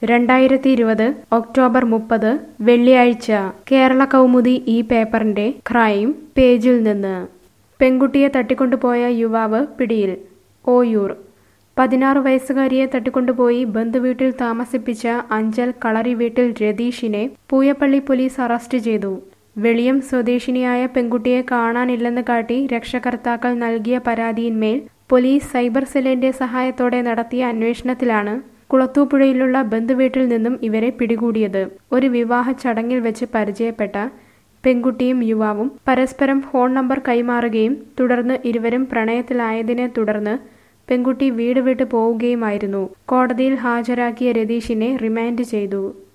രണ്ടായിരത്തി ഇരുപത് ഒക്ടോബർ മുപ്പത് വെള്ളിയാഴ്ച കേരള കൗമുദി ഈ പേപ്പറിന്റെ ക്രൈം പേജിൽ നിന്ന് പെൺകുട്ടിയെ തട്ടിക്കൊണ്ടുപോയ യുവാവ് പിടിയിൽ ഓയൂർ പതിനാറ് വയസ്സുകാരിയെ തട്ടിക്കൊണ്ടുപോയി ബന്ധുവീട്ടിൽ താമസിപ്പിച്ച അഞ്ചൽ കളറി വീട്ടിൽ രതീഷിനെ പൂയപ്പള്ളി പോലീസ് അറസ്റ്റ് ചെയ്തു വെളിയം സ്വദേശിനിയായ പെൺകുട്ടിയെ കാണാനില്ലെന്ന് കാട്ടി രക്ഷകർത്താക്കൾ നൽകിയ പരാതിയിന്മേൽ പോലീസ് സൈബർ സെല്ലിന്റെ സഹായത്തോടെ നടത്തിയ അന്വേഷണത്തിലാണ് കുളത്തൂപ്പുഴയിലുള്ള ബന്ധുവീട്ടിൽ നിന്നും ഇവരെ പിടികൂടിയത് ഒരു വിവാഹ ചടങ്ങിൽ വെച്ച് പരിചയപ്പെട്ട പെൺകുട്ടിയും യുവാവും പരസ്പരം ഫോൺ നമ്പർ കൈമാറുകയും തുടർന്ന് ഇരുവരും പ്രണയത്തിലായതിനെ തുടർന്ന് പെൺകുട്ടി വീട് വിട്ട് പോവുകയുമായിരുന്നു കോടതിയിൽ ഹാജരാക്കിയ രതീഷിനെ റിമാൻഡ് ചെയ്തു